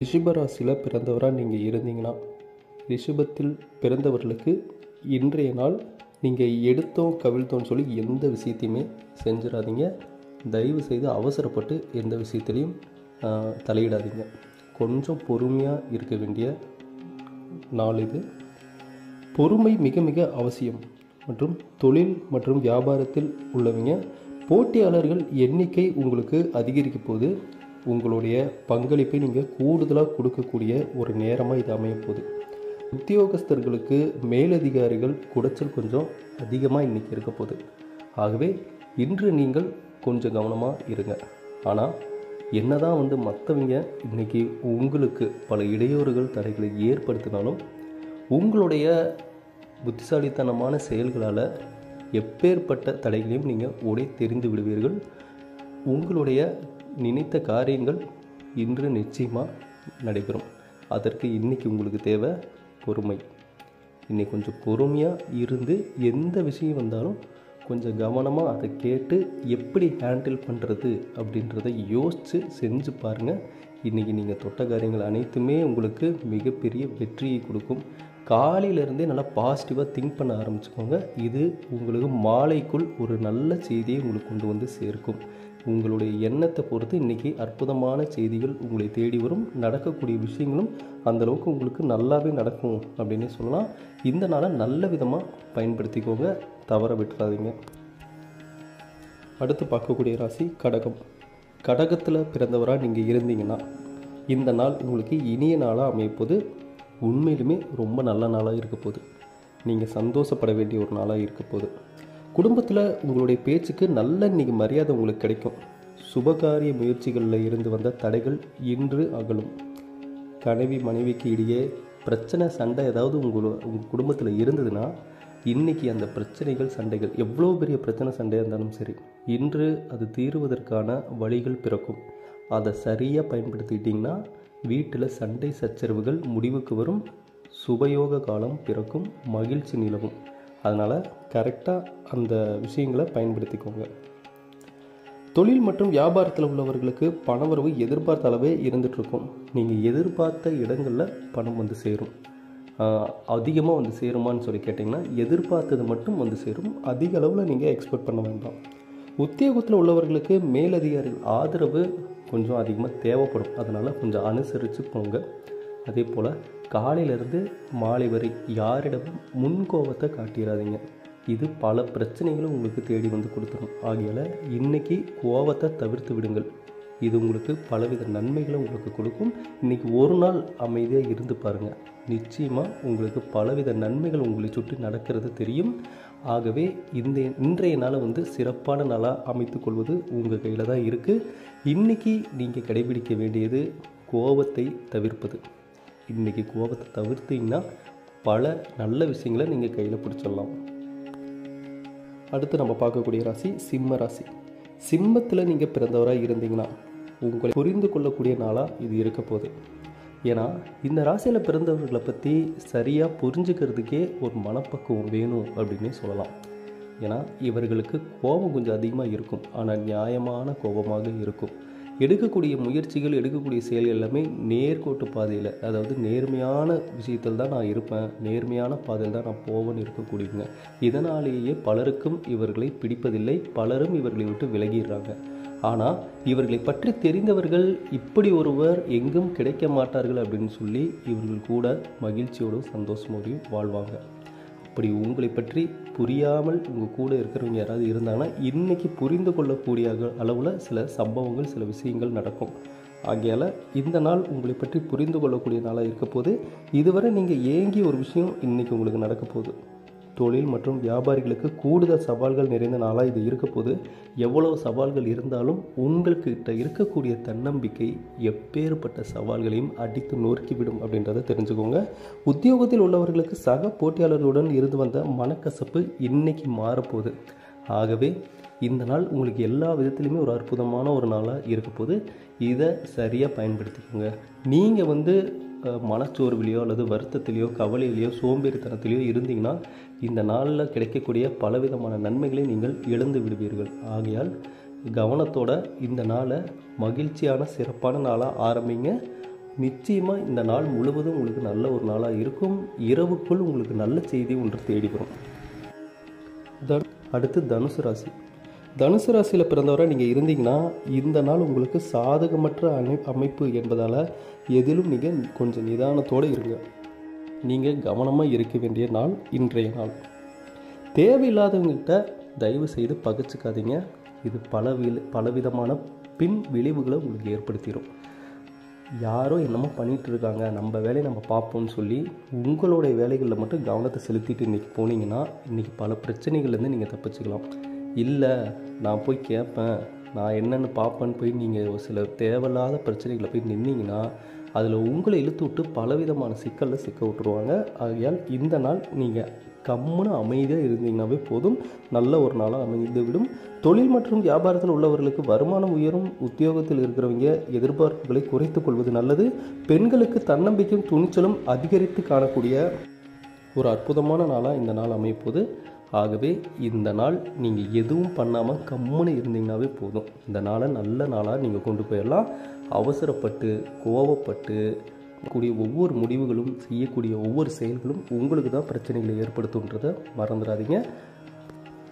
ரிஷபராசியில் பிறந்தவராக நீங்கள் இருந்தீங்கன்னா ரிஷபத்தில் பிறந்தவர்களுக்கு இன்றைய நாள் நீங்கள் எடுத்தோம் கவிழ்த்தோம்னு சொல்லி எந்த விஷயத்தையுமே செஞ்சிடாதீங்க தயவு செய்து அவசரப்பட்டு எந்த விஷயத்துலையும் ஆஹ், தலையிடாதீங்க கொஞ்சம் பொறுமையாக இருக்க வேண்டிய நாள் இது பொறுமை மிக மிக அவசியம் மற்றும் தொழில் மற்றும் வியாபாரத்தில் உள்ளவங்க போட்டியாளர்கள் எண்ணிக்கை உங்களுக்கு அதிகரிக்க போது உங்களுடைய பங்களிப்பை நீங்கள் கூடுதலாக கொடுக்கக்கூடிய ஒரு நேரமாக இது அமைய போகுது உத்தியோகஸ்தர்களுக்கு மேலதிகாரிகள் குடைச்சல் கொஞ்சம் அதிகமாக இன்றைக்கி இருக்க போகுது ஆகவே இன்று நீங்கள் கொஞ்சம் கவனமாக இருங்க ஆனால் என்னதான் வந்து மற்றவங்க இன்னைக்கு உங்களுக்கு பல இடையூறுகள் தடைகளை ஏற்படுத்தினாலும் உங்களுடைய புத்திசாலித்தனமான செயல்களால் எப்பேற்பட்ட தடைகளையும் நீங்கள் உடை தெரிந்து விடுவீர்கள் உங்களுடைய நினைத்த காரியங்கள் இன்று நிச்சயமாக நடைபெறும் அதற்கு இன்னைக்கு உங்களுக்கு தேவை பொறுமை இன்னைக்கு கொஞ்சம் பொறுமையாக இருந்து எந்த விஷயம் வந்தாலும் கொஞ்சம் கவனமாக அதை கேட்டு எப்படி ஹேண்டில் பண்ணுறது அப்படின்றத யோசித்து செஞ்சு பாருங்கள் இன்றைக்கி நீங்கள் தொட்ட காரியங்கள் அனைத்துமே உங்களுக்கு மிகப்பெரிய வெற்றியை கொடுக்கும் காலையிலேருந்தே நல்லா பாசிட்டிவாக திங்க் பண்ண ஆரம்பிச்சுக்கோங்க இது உங்களுக்கு மாலைக்குள் ஒரு நல்ல செய்தியை உங்களுக்கு கொண்டு வந்து சேர்க்கும் உங்களுடைய எண்ணத்தை பொறுத்து இன்றைக்கி அற்புதமான செய்திகள் உங்களை தேடி வரும் நடக்கக்கூடிய விஷயங்களும் அந்த அளவுக்கு உங்களுக்கு நல்லாவே நடக்கும் அப்படின்னே சொல்லலாம் இந்த நாளை நல்ல விதமாக பயன்படுத்திக்கோங்க தவற விட்டுறாதீங்க அடுத்து பார்க்கக்கூடிய ராசி கடகம் கடகத்தில் பிறந்தவராக நீங்கள் இருந்தீங்கன்னா இந்த நாள் உங்களுக்கு இனிய நாளாக அமையப்போது உண்மையிலுமே ரொம்ப நல்ல நாளாக இருக்க போகுது நீங்கள் சந்தோஷப்பட வேண்டிய ஒரு நாளாக இருக்க போகுது குடும்பத்தில் உங்களுடைய பேச்சுக்கு நல்ல இன்னைக்கு மரியாதை உங்களுக்கு கிடைக்கும் சுபகாரிய முயற்சிகளில் இருந்து வந்த தடைகள் இன்று அகலும் கனவி மனைவிக்கு இடையே பிரச்சனை சண்டை ஏதாவது உங்களோட உங்கள் குடும்பத்தில் இருந்ததுன்னா இன்னைக்கு அந்த பிரச்சனைகள் சண்டைகள் எவ்வளோ பெரிய பிரச்சனை சண்டையாக இருந்தாலும் சரி இன்று அது தீருவதற்கான வழிகள் பிறக்கும் அதை சரியாக பயன்படுத்திக்கிட்டிங்கன்னா வீட்டில் சண்டை சச்சரவுகள் முடிவுக்கு வரும் சுபயோக காலம் பிறக்கும் மகிழ்ச்சி நிலவும் அதனால் கரெக்டாக அந்த விஷயங்களை பயன்படுத்திக்கோங்க தொழில் மற்றும் வியாபாரத்தில் உள்ளவர்களுக்கு பணவரவு எதிர்பார்த்த அளவே இருந்துகிட்ருக்கும் நீங்கள் எதிர்பார்த்த இடங்களில் பணம் வந்து சேரும் அதிகமாக வந்து சேருமான்னு சொல்லி கேட்டிங்கன்னா எதிர்பார்த்தது மட்டும் வந்து சேரும் அதிக அளவில் நீங்கள் எக்ஸ்பெக்ட் பண்ண வேண்டாம் உத்தியோகத்தில் உள்ளவர்களுக்கு மேலதிகாரிகள் ஆதரவு கொஞ்சம் அதிகமாக தேவைப்படும் அதனால் கொஞ்சம் அனுசரித்து போங்க அதே போல் காலையிலேருந்து மாலை வரை யாரிடமும் முன்கோபத்தை காட்டிடாதீங்க இது பல பிரச்சனைகளை உங்களுக்கு தேடி வந்து கொடுத்துரும் ஆகையால் இன்னைக்கு கோபத்தை தவிர்த்து விடுங்கள் இது உங்களுக்கு பலவித நன்மைகளை உங்களுக்கு கொடுக்கும் இன்னைக்கு ஒரு நாள் அமைதியாக இருந்து பாருங்கள் நிச்சயமாக உங்களுக்கு பலவித நன்மைகள் உங்களை சுற்றி நடக்கிறது தெரியும் ஆகவே இந்த இன்றைய நாளை வந்து சிறப்பான நாளாக அமைத்துக் கொள்வது உங்கள் கையில் தான் இருக்குது இன்றைக்கி நீங்கள் கடைபிடிக்க வேண்டியது கோபத்தை தவிர்ப்பது இன்றைக்கி கோபத்தை தவிர்த்தீங்கன்னா பல நல்ல விஷயங்களை நீங்கள் கையில் பிடிச்சிடலாம் அடுத்து நம்ம பார்க்கக்கூடிய ராசி சிம்ம ராசி சிம்மத்தில் நீங்கள் பிறந்தவராக இருந்தீங்கன்னா உங்களை புரிந்து கொள்ளக்கூடிய நாளாக இது இருக்க போகுது ஏன்னா இந்த ராசியில் பிறந்தவர்களை பற்றி சரியாக புரிஞ்சுக்கிறதுக்கே ஒரு மனப்பக்குவம் வேணும் அப்படின்னு சொல்லலாம் ஏன்னா இவர்களுக்கு கோபம் கொஞ்சம் அதிகமாக இருக்கும் ஆனால் நியாயமான கோபமாக இருக்கும் எடுக்கக்கூடிய முயற்சிகள் எடுக்கக்கூடிய செயல்கள் எல்லாமே நேர்கோட்டு பாதையில் அதாவது நேர்மையான விஷயத்தில் தான் நான் இருப்பேன் நேர்மையான பாதையில் தான் நான் போவேன்னு இருக்கக்கூடியவங்க இதனாலேயே பலருக்கும் இவர்களை பிடிப்பதில்லை பலரும் இவர்களை விட்டு விலகிடுறாங்க ஆனால் இவர்களை பற்றி தெரிந்தவர்கள் இப்படி ஒருவர் எங்கும் கிடைக்க மாட்டார்கள் அப்படின்னு சொல்லி இவர்கள் கூட மகிழ்ச்சியோடும் சந்தோஷமோடையும் வாழ்வாங்க அப்படி உங்களை பற்றி புரியாமல் உங்கள் கூட இருக்கிறவங்க யாராவது இருந்தாங்கன்னா இன்றைக்கி புரிந்து கொள்ளக்கூடிய அளவில் சில சம்பவங்கள் சில விஷயங்கள் நடக்கும் ஆகையால் இந்த நாள் உங்களை பற்றி புரிந்து கொள்ளக்கூடிய நாளாக இருக்க போது இதுவரை நீங்கள் ஏங்கிய ஒரு விஷயம் இன்றைக்கி உங்களுக்கு நடக்க போகுது தொழில் மற்றும் வியாபாரிகளுக்கு கூடுதல் சவால்கள் நிறைந்த நாளாக இது இருக்க போது எவ்வளவு சவால்கள் இருந்தாலும் உங்கள்கிட்ட இருக்கக்கூடிய தன்னம்பிக்கை எப்பேற்பட்ட சவால்களையும் அடித்து நொறுக்கிவிடும் அப்படின்றத தெரிஞ்சுக்கோங்க உத்தியோகத்தில் உள்ளவர்களுக்கு சக போட்டியாளர்களுடன் இருந்து வந்த மனக்கசப்பு இன்னைக்கு மாறப்போகுது ஆகவே இந்த நாள் உங்களுக்கு எல்லா விதத்துலையுமே ஒரு அற்புதமான ஒரு நாளாக இருக்க போது இதை சரியாக பயன்படுத்திக்கோங்க நீங்கள் வந்து அஹ், மனச்சோர்விலையோ அல்லது வருத்தத்திலையோ கவலையிலையோ சோம்பேறித்தனத்திலையோ இருந்தீங்கன்னா இந்த நாளில் கிடைக்கக்கூடிய பலவிதமான நன்மைகளை நீங்கள் இழந்து விடுவீர்கள் ஆகையால் கவனத்தோட இந்த நாளை மகிழ்ச்சியான சிறப்பான நாளாக ஆரம்பிங்க நிச்சயமாக இந்த நாள் முழுவதும் உங்களுக்கு நல்ல ஒரு நாளாக இருக்கும் இரவுக்குள் உங்களுக்கு நல்ல செய்தி ஒன்று தேடி வரும் த- அடுத்து தனுசு ராசி தனுசு ராசியில் பிறந்தவரை நீங்கள் இருந்தீங்கன்னா இந்த நாள் உங்களுக்கு சாதகமற்ற அமை அமைப்பு என்பதால் எதிலும் நீங்கள் கொஞ்சம் நிதானத்தோடு இருங்க நீங்கள் கவனமாக இருக்க வேண்டிய நாள் இன்றைய நாள் தேவையில்லாதவங்ககிட்ட தயவு செய்து பகிச்சுக்காதீங்க இது பல வில் பலவிதமான பின் விளைவுகளை உங்களுக்கு ஏற்படுத்திடும் யாரோ என்னமோ பண்ணிட்டு இருக்காங்க நம்ம வேலையை நம்ம பார்ப்போம்னு சொல்லி உங்களுடைய வேலைகளில் மட்டும் கவனத்தை செலுத்திட்டு இன்றைக்கி போனீங்கன்னா இன்றைக்கி பல பிரச்சனைகள்லேருந்து நீங்கள் தப்பிச்சுக்கலாம் இல்லை நான் போய் கேட்பேன் நான் என்னென்னு பார்ப்பேன்னு போய் நீங்கள் சில தேவையில்லாத பிரச்சனைகளை போய் நின்னீங்கன்னா அதில் உங்களை இழுத்து விட்டு பலவிதமான சிக்கலில் சிக்க விட்டுருவாங்க ஆகையால் இந்த நாள் நீங்கள் கம்முன்னு அமைதியாக இருந்தீங்கன்னாவே போதும் நல்ல ஒரு நாளாக அமைந்து விடும் தொழில் மற்றும் வியாபாரத்தில் உள்ளவர்களுக்கு வருமானம் உயரும் உத்தியோகத்தில் இருக்கிறவங்க எதிர்பார்ப்புகளை குறைத்துக் கொள்வது நல்லது பெண்களுக்கு தன்னம்பிக்கையும் துணிச்சலும் அதிகரித்து காணக்கூடிய ஒரு அற்புதமான நாளாக இந்த நாள் அமைப்போது ஆகவே இந்த நாள் நீங்கள் எதுவும் பண்ணாமல் கம்முன்னு இருந்தீங்கன்னாவே போதும் இந்த நாளை நல்ல நாளாக நீங்கள் கொண்டு போயிடலாம் அவசரப்பட்டு கோவப்பட்டு கூடிய ஒவ்வொரு முடிவுகளும் செய்யக்கூடிய ஒவ்வொரு செயல்களும் உங்களுக்கு தான் பிரச்சனைகளை ஏற்படுத்துன்றதை மறந்துடாதீங்க